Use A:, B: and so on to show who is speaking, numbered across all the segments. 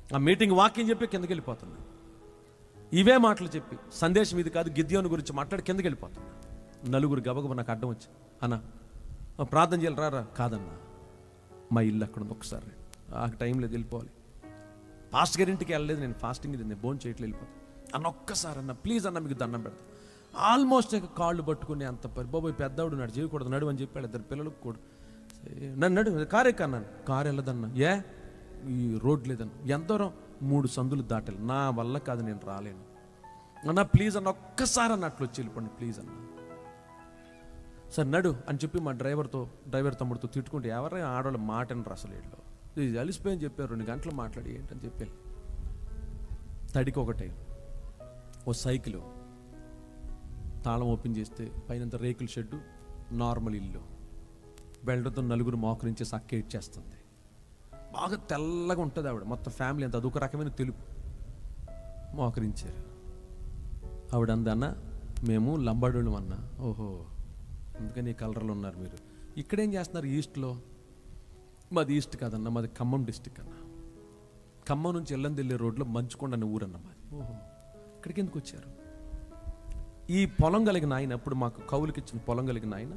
A: ఆ మీటింగ్ వాక్యం చెప్పి కిందకి వెళ్ళిపోతున్నా ఇవే మాటలు చెప్పి సందేశం ఇది కాదు గిద్యోని గురించి మాట్లాడి కిందకి వెళ్ళిపోతున్నా నలుగురు గబగబ నాకు అడ్డం వచ్చి అన్న ఆ ప్రార్థన చేయాలి రారా కాదన్నా మా ఇల్లు అక్కడ ఉంది ఒకసారి ఆ టైం లేదు వెళ్ళిపోవాలి ఫాస్ట్ గారింటికి వెళ్ళలేదు నేను ఫాస్టింగ్ ఇది నేను భోజనం చేయట్లేదు వెళ్ళిపోతాను అన్న ఒక్కసారి అన్న ప్లీజ్ అన్న మీకు దండం పెడతా ఆల్మోస్ట్ ఇక కాళ్ళు పట్టుకుని అంత పరి బాబోయ్ పెద్దవాడు నాడు చేయకూడదు నడు అని చెప్పాడు ఇద్దరు పిల్లలకు కూడా నన్ను నడు కారు ఎక్కన్నాను కారు వెళ్ళదన్న ఏ ఈ రోడ్ లేదన్న ఎంత దూరం మూడు సందులు దాటాలి నా వల్ల కాదు నేను రాలేను అన్న ప్లీజ్ అన్న ఒక్కసారి అన్నట్లు వచ్చి వెళ్ళిపోండి ప్లీజ్ అన్న సార్ నడు అని చెప్పి మా డ్రైవర్తో డ్రైవర్ తమ్ముడితో తిట్టుకుంటే ఎవరైనా ఆడవాళ్ళు మాట అనరు అసలు వీళ్ళు ఇది అలిసిపోయని చెప్పారు రెండు గంటలు మాట్లాడి ఏంటని చెప్పారు తడికి ఒకటే ఓ సైకిల్ తాళం ఓపెన్ చేస్తే పైనంత రేకుల షెడ్డు నార్మల్ ఇల్లు బెల్ట్తో నలుగురు మోకరించి సక్క ఇచ్చేస్తుంది బాగా తెల్లగా ఉంటుంది ఆవిడ మొత్తం ఫ్యామిలీ అంత అదొక రకమైన తెలుపు మోకరించారు ఆవిడ అందన్న మేము లంబాడోళ్ళం అన్న ఓహో అందుకని ఈ కలర్లో ఉన్నారు మీరు ఇక్కడేం చేస్తున్నారు ఈస్ట్లో మాది ఈస్ట్ కాదన్న మాది ఖమ్మం డిస్టిక్ అన్న ఖమ్మం నుంచి ఎల్లందిల్లే రోడ్లో మంచుకొండ అనే ఊరన్న మాది ఓహో ఇక్కడికి ఎందుకు వచ్చారు ఈ పొలం కలిగిన ఆయన అప్పుడు మాకు కౌలుకి ఇచ్చిన పొలం కలిగిన ఆయన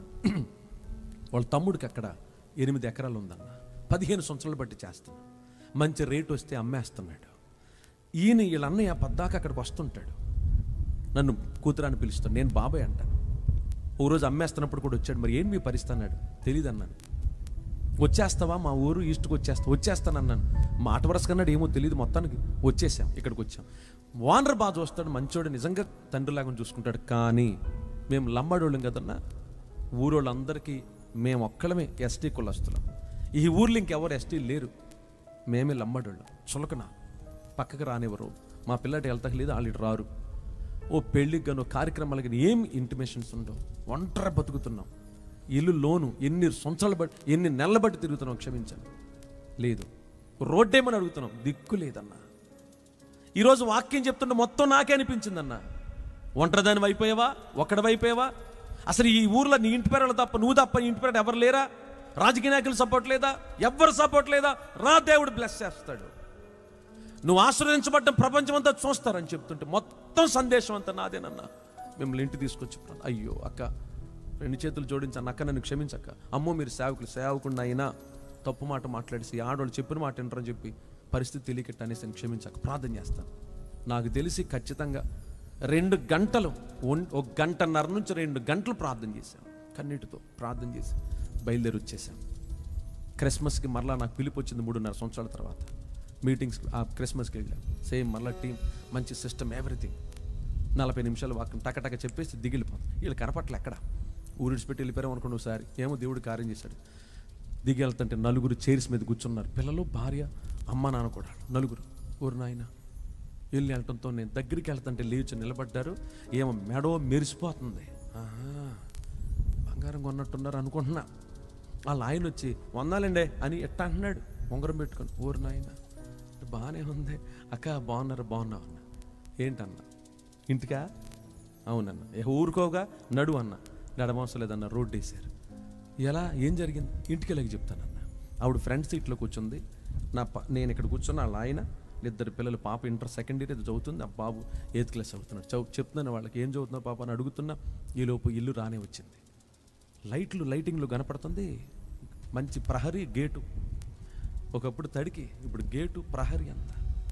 A: వాళ్ళ తమ్ముడికి అక్కడ ఎనిమిది ఎకరాలు ఉందన్న పదిహేను సంవత్సరాలు బట్టి చేస్తున్నా మంచి రేటు వస్తే అమ్మేస్తున్నాడు ఈయన వీళ్ళ అన్నయ్య పద్దాక అక్కడికి వస్తుంటాడు నన్ను కూతురాన్ని పిలుస్తాడు నేను బాబాయ్ అంటాను ఓ రోజు అమ్మేస్తున్నప్పుడు కూడా వచ్చాడు మరి ఏం మీ పరిస్థితి అన్నాడు తెలియదు అన్నాను వచ్చేస్తావా మా ఊరు ఈస్ట్కి వచ్చేస్తా వచ్చేస్తాను అన్నాను మాట వరస కన్నాడు ఏమో తెలియదు మొత్తానికి వచ్చేసాం ఇక్కడికి వచ్చాం వానర్ బాగా చూస్తాడు మంచోడు నిజంగా తండ్రిలాగా చూసుకుంటాడు కానీ మేము లంబాడోళ్ళం కదన్నా ఊరోళ్ళందరికీ మేము ఒక్కడమే ఎస్టీ కులస్తులం ఈ ఊర్లో ఇంకెవరు ఎస్టీ లేరు మేమే లంబాడోళ్ళం చులకన పక్కకు రానివ్వరు మా పిల్లటి వెళ్తాక లేదు వాళ్ళు ఇటు రారు ఓ పెళ్ళికి గాను కార్యక్రమాలకి గాను ఏం ఇంటిమేషన్స్ ఉండవు ఒంటరి బతుకుతున్నాం ఇల్లు లోను ఎన్ని సంవత్సరాలు బట్టి ఎన్ని నెలల బట్టి తిరుగుతున్నాం క్షమించండి లేదు రోడ్డేమని అడుగుతున్నాం దిక్కు లేదన్నా ఈరోజు వాక్యం చెప్తుంటే మొత్తం నాకే అనిపించిందన్న ఒంటరిదాని అయిపోయావా ఒక్కడి అయిపోయావా అసలు ఈ ఊర్లో నీ ఇంటి పేరు తప్ప నువ్వు తప్ప నీ ఇంటి పేరు ఎవరు లేరా రాజకీయ నాయకులు సపోర్ట్ లేదా ఎవ్వరు సపోర్ట్ లేదా రా దేవుడు బ్లెస్ చేస్తాడు నువ్వు ఆశ్రయించబడ్డం ప్రపంచం అంతా చూస్తారని చెప్తుంటే మొత్తం సందేశం అంతా నాదేనన్నా మిమ్మల్ని ఇంటి తీసుకొచ్చి అయ్యో అక్క రెండు చేతులు జోడించాను అక్క నన్ను క్షమించక్క అమ్మో మీరు సేవకులు సేవకుండా అయినా తప్పు మాట మాట్లాడేసి ఆడవాళ్ళు చెప్పిన మాట వింటారని చెప్పి పరిస్థితి తెలియకట్ట అనేసి నేను క్షమించక ప్రార్థన చేస్తాను నాకు తెలిసి ఖచ్చితంగా రెండు గంటలు ఒన్- ఒక గంటన్నర నుంచి రెండు గంటలు ప్రార్థన చేశాం కన్నీటితో ప్రార్థన చేసి బయలుదేరి వచ్చేసాం క్రిస్మస్కి మరలా నాకు పిలుపు వచ్చింది మూడున్నర సంవత్సరాల తర్వాత మీటింగ్స్ ఆ క్రిస్మస్కి వెళ్ళాం సేమ్ మరలా టీం మంచి సిస్టమ్ ఎవ్రీథింగ్ నలభై నిమిషాలు వాక్యం టకటక చెప్పేసి దిగిలిపోతాం వీళ్ళు కనపట్ల ఎక్కడ ఊరిడిచిపెట్టి వెళ్ళిపోయాం అనుకోండి ఒకసారి ఏమో దేవుడు కార్యం చేశాడు దిగి వెళ్తుంటే నలుగురు చైర్స్ మీద కూర్చున్నారు పిల్లలు భార్య అమ్మ నాన్న కూడా నలుగురు ఊరు నాయన వెళ్ళి వెళ్ళటంతో నేను దగ్గరికి వెళ్తుంటే లేచి నిలబడ్డారు ఏమో మెడో మెరిసిపోతుంది ఆహా బంగారం కొన్నట్టున్నారు అనుకుంటున్నా వాళ్ళ ఆయన వచ్చి వందాలండే అని ఎట్ట అంటున్నాడు ఉంగరం పెట్టుకొని ఊరు నాయన బాగానే ఉంది అక్క బాగున్నారు బాగున్నావు అన్న ఏంటన్నా ఇంటికా అవునన్న ఏ ఊరుకోగా నడు అన్న నడమవసరం లేదన్న రోడ్డు వేసారు ఎలా ఏం జరిగింది ఇంటికి వెళ్ళకి చెప్తానన్న ఆవిడ ఫ్రంట్ సీట్లో కూర్చుంది నా ప నేను ఇక్కడ కూర్చున్న వాళ్ళ ఆయన ఇద్దరు పిల్లలు పాప ఇంటర్ సెకండ్ ఇయర్ ఇది చదువుతుంది ఆ బాబు ఎయిత్ క్లాస్ చదువుతున్నాడు చదువు చెప్తున్నాను వాళ్ళకి ఏం చదువుతున్నారు పాప అని అడుగుతున్నా ఈలోపు ఇల్లు రానే వచ్చింది లైట్లు లైటింగ్లు కనపడుతుంది మంచి ప్రహరీ గేటు ఒకప్పుడు తడికి ఇప్పుడు గేటు ప్రహరీ అంత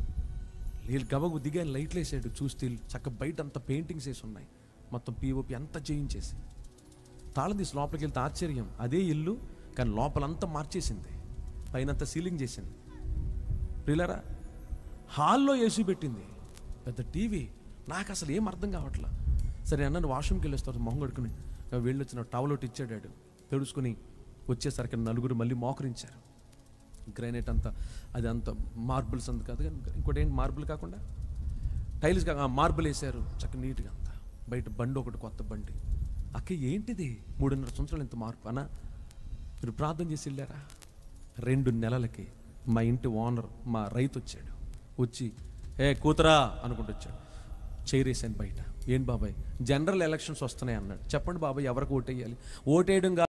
A: వీళ్ళు గబగు దిగాను లైట్లు వేసాడు చూస్తే చక్క బయట అంత పెయింటింగ్స్ వేసి ఉన్నాయి మొత్తం పిఓపి అంతా చేయించేసి తాళం తీసి లోపలికి వెళ్తే ఆశ్చర్యం అదే ఇల్లు కానీ లోపలంతా మార్చేసింది పైనంతా సీలింగ్ చేసింది ప్రియులరా హాల్లో ఏసీ పెట్టింది పెద్ద టీవీ నాకు అసలు ఏం అర్థం కావట్లా సరే అన్న వాష్రూమ్కి వెళ్ళేస్తారు మొహం కడుకుని వెళ్ళి వచ్చిన టవల్ ఒకటి ఇచ్చాడు వాడు. తెడుచుకుని వచ్చేసరికి నలుగురు మళ్ళీ మోకరించారు గ్రానైట్ అంతా అది అంత మార్బుల్స్ అంత కాదు కానీ ఇంకోటి ఏంటి మార్బుల్ కాకుండా టైల్స్ కాక మార్బుల్ వేసారు చక్క నీట్గా అంతా బయట బండి ఒకటి కొత్త బండి అక్క ఏంటిది మూడున్నర సంవత్సరాలు ఇంత మార్పు అన్నా మీరు ప్రార్థన చేసి వెళ్ళారా రెండు నెలలకి మా ఇంటి ఓనర్ మా రైతు వచ్చాడు వచ్చి ఏ కూతురా అనుకుంటూ వచ్చాడు చైరేసాను బయట ఏం బాబాయ్ జనరల్ ఎలక్షన్స్ వస్తున్నాయి అన్నాడు చెప్పండి బాబాయ్ ఎవరికి ఓటేయాలి ఓటేయడం కాదు